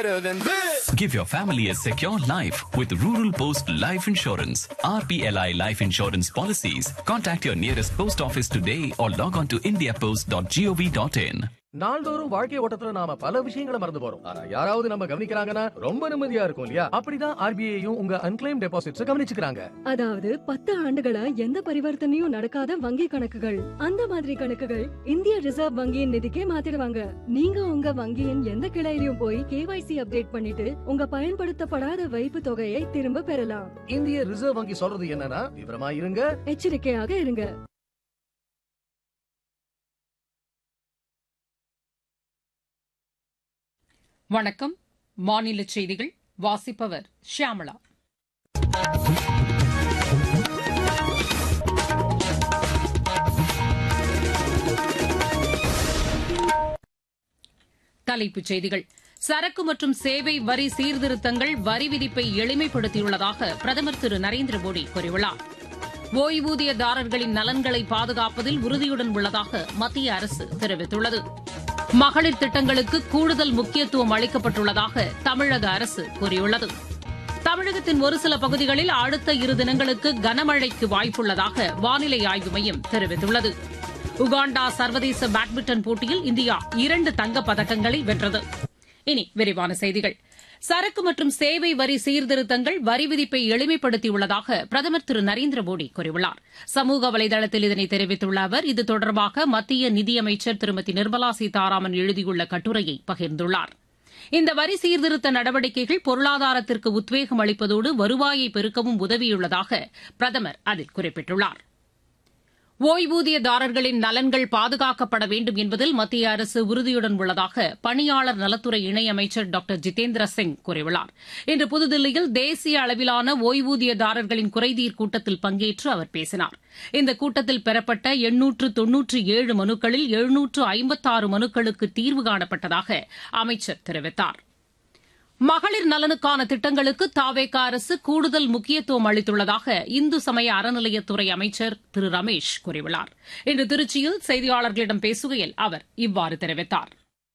better than this. Give your family a secure life with Rural Post Life Insurance. RPLI Life Insurance policies. Contact your nearest post office today or log on to indiapost.gov.in. நாள்தோறும் வாழ்க்கை ஓட்டத்துல நாம பல விஷயங்களை மறந்து போறோம் ஆனா யாராவது நம்ம கவனிக்கிறாங்கன்னா ரொம்ப நிம்மதியா இருக்கும் இல்லையா அப்படிதான் ஆர்பிஐயும் உங்க அன்கிளைம் டெபாசிட்ஸ் கவனிச்சுக்கிறாங்க அதாவது பத்து ஆண்டுகளா எந்த பரிவர்த்தனையும் நடக்காத வங்கி கணக்குகள் அந்த மாதிரி கணக்குகள் இந்திய ரிசர்வ் வங்கியின் நிதிக்கே மாத்திடுவாங்க நீங்க உங்க வங்கியின் எந்த கிளையிலும் போய் கேவைசி அப்டேட் பண்ணிட்டு உங்க பயன்படுத்தப்படாத வைப்பு தொகையை திரும்ப பெறலாம் இந்திய ரிசர்வ் வங்கி சொல்றது என்னன்னா விவரமா இருங்க எச்சரிக்கையாக இருங்க வணக்கம் மாநில செய்திகள் வாசிப்பவர் ஷியாமளா தலைப்புச் செய்திகள் சரக்கு மற்றும் சேவை வரி சீர்திருத்தங்கள் வரி விதிப்பை எளிமைப்படுத்தியுள்ளதாக பிரதமர் திரு நரேந்திர மோடி கூறியுள்ளார் ஓய்வூதியதாரர்களின் நலன்களை பாதுகாப்பதில் உறுதியுடன் உள்ளதாக மத்திய அரசு தெரிவித்துள்ளது மகளிர் திட்டங்களுக்கு கூடுதல் முக்கியத்துவம் அளிக்கப்பட்டுள்ளதாக தமிழக அரசு கூறியுள்ளது தமிழகத்தின் ஒரு சில பகுதிகளில் அடுத்த இரு தினங்களுக்கு கனமழைக்கு வாய்ப்புள்ளதாக வானிலை ஆய்வு மையம் தெரிவித்துள்ளது உகாண்டா சர்வதேச பேட்மிண்டன் போட்டியில் இந்தியா இரண்டு தங்கப் பதக்கங்களை வென்றது இனி விரிவான செய்திகள் சரக்கு மற்றும் சேவை வரி சீர்திருத்தங்கள் வரி விதிப்பை எளிமைப்படுத்தியுள்ளதாக பிரதமர் திரு நரேந்திர மோடி கூறியுள்ளார் சமூக வலைதளத்தில் இதனை தெரிவித்துள்ள அவர் இது தொடர்பாக மத்திய நிதியமைச்சர் திருமதி நிர்மலா சீதாராமன் எழுதியுள்ள கட்டுரையை பகிர்ந்துள்ளார் இந்த வரி சீர்திருத்த நடவடிக்கைகள் பொருளாதாரத்திற்கு உத்வேகம் அளிப்பதோடு வருவாயை பெருக்கவும் உதவியுள்ளதாக பிரதமர் அதில் குறிப்பிட்டுள்ளார் ஓய்வூதியதாரர்களின் நலன்கள் பாதுகாக்கப்பட வேண்டும் என்பதில் மத்திய அரசு உறுதியுடன் உள்ளதாக பணியாளர் நலத்துறை இணையமைச்சர் டாக்டர் ஜிதேந்திர சிங் கூறியுள்ளார் இன்று புதுதில்லியில் தேசிய அளவிலான ஓய்வூதியதாரர்களின் குறைதீர் கூட்டத்தில் பங்கேற்று அவர் பேசினார் இந்த கூட்டத்தில் பெறப்பட்ட எண்ணூற்று தொன்னூற்று ஏழு மனுக்களில் எழுநூற்று ஐம்பத்தாறு மனுக்களுக்கு தீர்வு காணப்பட்டதாக அமைச்சர் தெரிவித்தார் மகளிர் நலனுக்கான திட்டங்களுக்கு தாவேக அரசு கூடுதல் முக்கியத்துவம் அளித்துள்ளதாக இந்து சமய அறநிலையத்துறை அமைச்சர் திரு ரமேஷ் கூறியுள்ளார் இன்று திருச்சியில் செய்தியாளர்களிடம் பேசுகையில் அவர் இவ்வாறு தெரிவித்தார்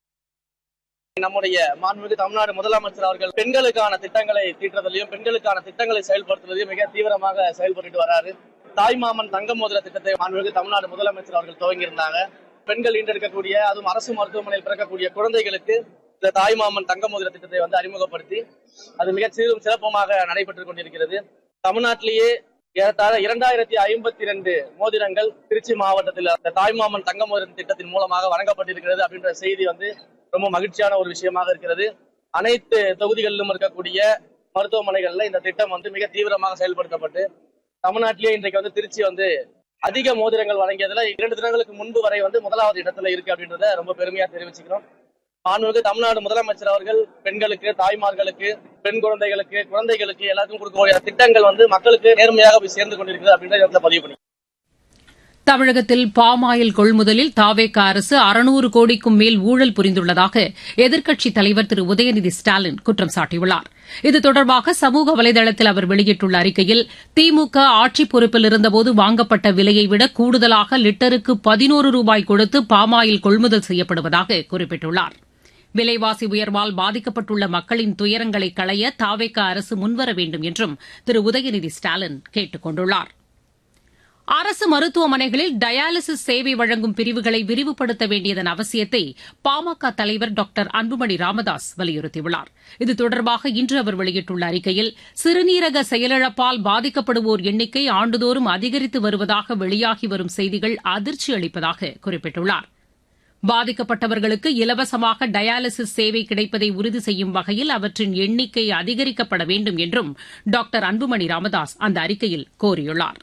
நம்முடைய மாண்புமிகு தமிழ்நாடு முதலமைச்சர் அவர்கள் பெண்களுக்கான திட்டங்களை தீட்டுறதிலையும் பெண்களுக்கான திட்டங்களை செயல்படுத்துவதையும் மிக தீவிரமாக செயல்பட்டு வராரு தாய்மாமன் தங்க மோதிர திட்டத்தை மாண்புமிகு தமிழ்நாடு முதலமைச்சர் அவர்கள் துவங்கியிருந்தாங்க பெண்கள் ஈண்டெடுக்கக்கூடிய அதுவும் அரசு மருத்துவமனையில் பிறக்கக்கூடிய குழந்தைகளுக்கு இந்த தாய்மாமன் தங்க மோதிர திட்டத்தை வந்து அறிமுகப்படுத்தி அது மிக சீரும் சிறப்புமாக நடைபெற்றுக் கொண்டிருக்கிறது தமிழ்நாட்டிலேயே ஏறத்தாழ இரண்டாயிரத்தி ஐம்பத்தி ரெண்டு மோதிரங்கள் திருச்சி மாவட்டத்தில் அந்த தாய்மாமன் தங்க மோதிர திட்டத்தின் மூலமாக வழங்கப்பட்டிருக்கிறது அப்படின்ற செய்தி வந்து ரொம்ப மகிழ்ச்சியான ஒரு விஷயமாக இருக்கிறது அனைத்து தொகுதிகளிலும் இருக்கக்கூடிய மருத்துவமனைகள்ல இந்த திட்டம் வந்து மிக தீவிரமாக செயல்படுத்தப்பட்டு தமிழ்நாட்டிலேயே இன்றைக்கு வந்து திருச்சி வந்து அதிக மோதிரங்கள் வழங்கியதுல இரண்டு தினங்களுக்கு முன்பு வரை வந்து முதலாவது இடத்துல இருக்கு அப்படின்றத ரொம்ப பெருமையா தெரிவிச்சுக்கிறோம் மாண்புமிகு தமிழ்நாடு முதலமைச்சர் அவர்கள் பெண்களுக்கு தாய்மார்களுக்கு பெண் குழந்தைகளுக்கு குழந்தைகளுக்கு எல்லாருக்கும் கொடுக்கக்கூடிய திட்டங்கள் வந்து மக்களுக்கு நேர்மையாக போய் சேர்ந்து கொண்டிருக்கிறது அப்படின்ற இடத்துல பதிவு பண்ணி தமிழகத்தில் பாமாயில் கொள்முதலில் தாவேக அரசு அறுநூறு கோடிக்கும் மேல் ஊழல் புரிந்துள்ளதாக எதிர்க்கட்சித் தலைவர் திரு உதயநிதி ஸ்டாலின் குற்றம் சாட்டியுள்ளார் இது தொடர்பாக சமூக வலைதளத்தில் அவர் வெளியிட்டுள்ள அறிக்கையில் திமுக ஆட்சி பொறுப்பில் இருந்தபோது வாங்கப்பட்ட விலையை விட கூடுதலாக லிட்டருக்கு பதினோரு ரூபாய் கொடுத்து பாமாயில் கொள்முதல் செய்யப்படுவதாக குறிப்பிட்டுள்ளார் விலைவாசி உயர்வால் பாதிக்கப்பட்டுள்ள மக்களின் துயரங்களை களைய தாவேக அரசு முன்வர வேண்டும் என்றும் திரு உதயநிதி ஸ்டாலின் கேட்டுக் கொண்டுள்ளார் அரசு மருத்துவமனைகளில் டயாலிசிஸ் சேவை வழங்கும் பிரிவுகளை விரிவுபடுத்த வேண்டியதன் அவசியத்தை பாமக தலைவர் டாக்டர் அன்புமணி ராமதாஸ் வலியுறுத்தியுள்ளார் இது தொடர்பாக இன்று அவர் வெளியிட்டுள்ள அறிக்கையில் சிறுநீரக செயலிழப்பால் பாதிக்கப்படுவோர் எண்ணிக்கை ஆண்டுதோறும் அதிகரித்து வருவதாக வெளியாகி வரும் செய்திகள் அதிர்ச்சி அளிப்பதாக குறிப்பிட்டுள்ளார் பாதிக்கப்பட்டவர்களுக்கு இலவசமாக டயாலிசிஸ் சேவை கிடைப்பதை உறுதி செய்யும் வகையில் அவற்றின் எண்ணிக்கை அதிகரிக்கப்பட வேண்டும் என்றும் டாக்டர் அன்புமணி ராமதாஸ் அந்த அறிக்கையில் கோரியுள்ளார்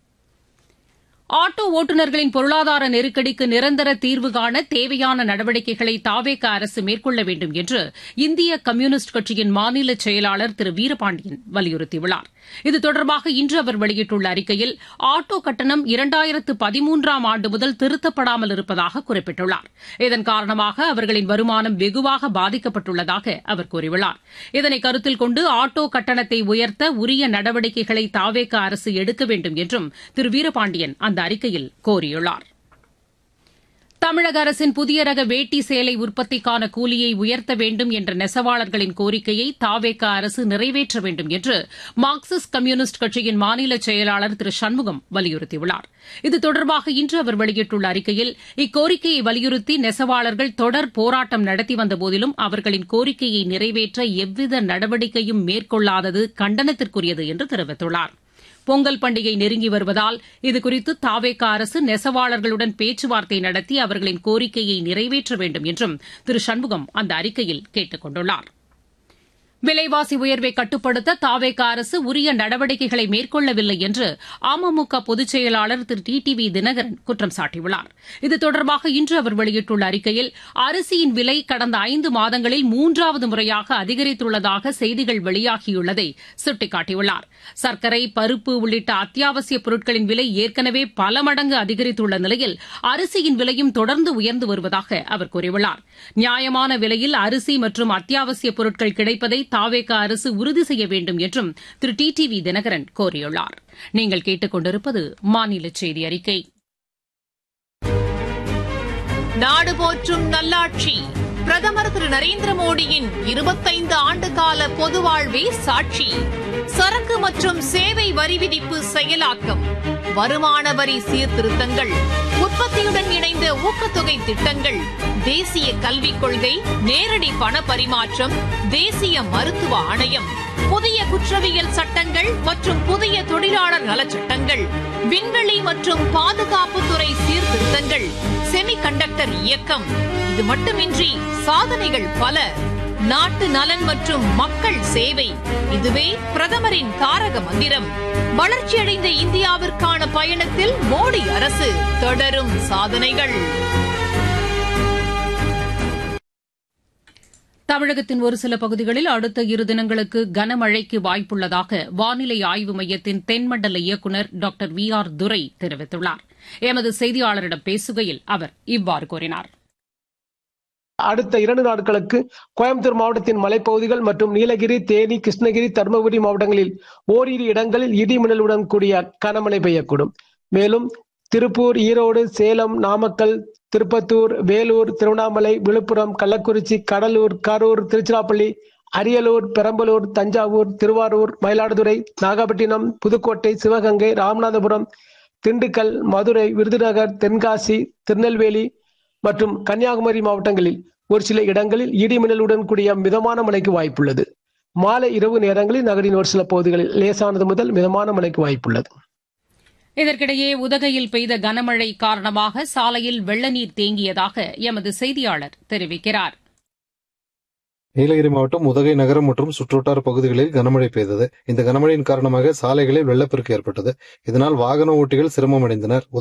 ஆட்டோ ஓட்டுநர்களின் பொருளாதார நெருக்கடிக்கு நிரந்தர தீர்வு காண தேவையான நடவடிக்கைகளை தாவேக அரசு மேற்கொள்ள வேண்டும் என்று இந்திய கம்யூனிஸ்ட் கட்சியின் மாநில செயலாளர் திரு வீரபாண்டியன் வலியுறுத்தியுள்ளார் இது தொடர்பாக இன்று அவர் வெளியிட்டுள்ள அறிக்கையில் ஆட்டோ கட்டணம் இரண்டாயிரத்து பதிமூன்றாம் ஆண்டு முதல் திருத்தப்படாமல் இருப்பதாக குறிப்பிட்டுள்ளார் இதன் காரணமாக அவர்களின் வருமானம் வெகுவாக பாதிக்கப்பட்டுள்ளதாக அவர் கூறியுள்ளார் இதனை கருத்தில் கொண்டு ஆட்டோ கட்டணத்தை உயர்த்த உரிய நடவடிக்கைகளை தாவேக அரசு எடுக்க வேண்டும் என்றும் திரு வீரபாண்டியன் அந்த அறிக்கையில் கோரியுள்ளார் தமிழக அரசின் புதிய ரக வேட்டி சேலை உற்பத்திக்கான கூலியை உயர்த்த வேண்டும் என்ற நெசவாளர்களின் கோரிக்கையை தாவேக அரசு நிறைவேற்ற வேண்டும் என்று மார்க்சிஸ்ட் கம்யூனிஸ்ட் கட்சியின் மாநில செயலாளர் திரு சண்முகம் வலியுறுத்தியுள்ளார் இது தொடர்பாக இன்று அவர் வெளியிட்டுள்ள அறிக்கையில் இக்கோரிக்கையை வலியுறுத்தி நெசவாளர்கள் தொடர் போராட்டம் நடத்தி வந்தபோதிலும் அவர்களின் கோரிக்கையை நிறைவேற்ற எவ்வித நடவடிக்கையும் மேற்கொள்ளாதது கண்டனத்திற்குரியது என்று தெரிவித்துள்ளாா் பொங்கல் பண்டிகை நெருங்கி வருவதால் இதுகுறித்து தாவேக அரசு நெசவாளர்களுடன் பேச்சுவார்த்தை நடத்தி அவர்களின் கோரிக்கையை நிறைவேற்ற வேண்டும் என்றும் திரு சண்முகம் அந்த அறிக்கையில் கேட்டுக் கொண்டுள்ளார் விலைவாசி உயர்வை கட்டுப்படுத்த தாவேக அரசு உரிய நடவடிக்கைகளை மேற்கொள்ளவில்லை என்று அமமுக பொதுச் செயலாளர் திரு டி டி வி தினகரன் குற்றம் சாட்டியுள்ளார் இது தொடர்பாக இன்று அவர் வெளியிட்டுள்ள அறிக்கையில் அரிசியின் விலை கடந்த ஐந்து மாதங்களில் மூன்றாவது முறையாக அதிகரித்துள்ளதாக செய்திகள் வெளியாகியுள்ளதை சுட்டிக்காட்டியுள்ளார் சர்க்கரை பருப்பு உள்ளிட்ட அத்தியாவசிய பொருட்களின் விலை ஏற்கனவே பல மடங்கு அதிகரித்துள்ள நிலையில் அரிசியின் விலையும் தொடர்ந்து உயர்ந்து வருவதாக அவர் கூறியுள்ளார் நியாயமான விலையில் அரிசி மற்றும் அத்தியாவசிய பொருட்கள் கிடைப்பதை தாவேக அரசு உறுதி செய்ய வேண்டும் என்றும் திரு டி டி வி தினகரன் கோரியுள்ளார் நீங்கள் கேட்டுக் கொண்டிருப்பது மாநில செய்தி அறிக்கை நாடு போற்றும் நல்லாட்சி பிரதமர் திரு நரேந்திர மோடியின் இருபத்தைந்து ஆண்டு கால பொது வாழ்வே சாட்சி சரக்கு மற்றும் சேவை வரி விதிப்பு செயலாக்கம் வருமான வரி சீர்திருத்தங்கள் உற்பத்தியுடன் இணைந்த ஊக்கத்தொகை திட்டங்கள் தேசிய கல்விக் கொள்கை நேரடி பண பரிமாற்றம் தேசிய மருத்துவ ஆணையம் புதிய குற்றவியல் சட்டங்கள் மற்றும் புதிய தொழிலாளர் நலச்சட்டங்கள் விண்வெளி மற்றும் பாதுகாப்புத்துறை சீர்திருத்தங்கள் செமி கண்டக்டர் இயக்கம் இது மட்டுமின்றி சாதனைகள் பல நாட்டு நலன் மற்றும் மக்கள் சேவை இதுவே பிரதமரின் தாரக மந்திரம் வளர்ச்சியடைந்த இந்தியாவிற்கான பயணத்தில் மோடி அரசு தொடரும் சாதனைகள் தமிழகத்தின் ஒரு சில பகுதிகளில் அடுத்த இரு தினங்களுக்கு கனமழைக்கு வாய்ப்புள்ளதாக வானிலை ஆய்வு மையத்தின் தென்மண்டல இயக்குநர் டாக்டர் வி ஆர் துரை தெரிவித்துள்ளார் எமது செய்தியாளரிடம் பேசுகையில் அவர் இவ்வாறு கூறினார் அடுத்த இரண்டு நாட்களுக்கு கோயம்புத்தூர் மாவட்டத்தின் மலைப்பகுதிகள் மற்றும் நீலகிரி தேனி கிருஷ்ணகிரி தருமபுரி மாவட்டங்களில் ஓரிரு இடங்களில் இடி மின்னலுடன் கூடிய கனமழை பெய்யக்கூடும் மேலும் திருப்பூர் ஈரோடு சேலம் நாமக்கல் திருப்பத்தூர் வேலூர் திருவண்ணாமலை விழுப்புரம் கள்ளக்குறிச்சி கடலூர் கரூர் திருச்சிராப்பள்ளி அரியலூர் பெரம்பலூர் தஞ்சாவூர் திருவாரூர் மயிலாடுதுறை நாகப்பட்டினம் புதுக்கோட்டை சிவகங்கை ராமநாதபுரம் திண்டுக்கல் மதுரை விருதுநகர் தென்காசி திருநெல்வேலி மற்றும் கன்னியாகுமரி மாவட்டங்களில் ஒரு சில இடங்களில் இடி மின்னலுடன் கூடிய மிதமான மழைக்கு வாய்ப்புள்ளது மாலை இரவு நேரங்களில் நகரின் ஒரு சில பகுதிகளில் லேசானது முதல் மிதமான மழைக்கு வாய்ப்புள்ளது இதற்கிடையே உதகையில் பெய்த கனமழை காரணமாக சாலையில் வெள்ளநீர் தேங்கியதாக எமது செய்தியாளர் தெரிவிக்கிறார் நீலகிரி மாவட்டம் உதகை நகரம் மற்றும் சுற்றுவட்டார பகுதிகளில் கனமழை பெய்தது இந்த கனமழையின் காரணமாக சாலைகளில் வெள்ளப்பெருக்கு ஏற்பட்டது இதனால் வாகன ஓட்டிகள் சிரமம் அடைந்தனர்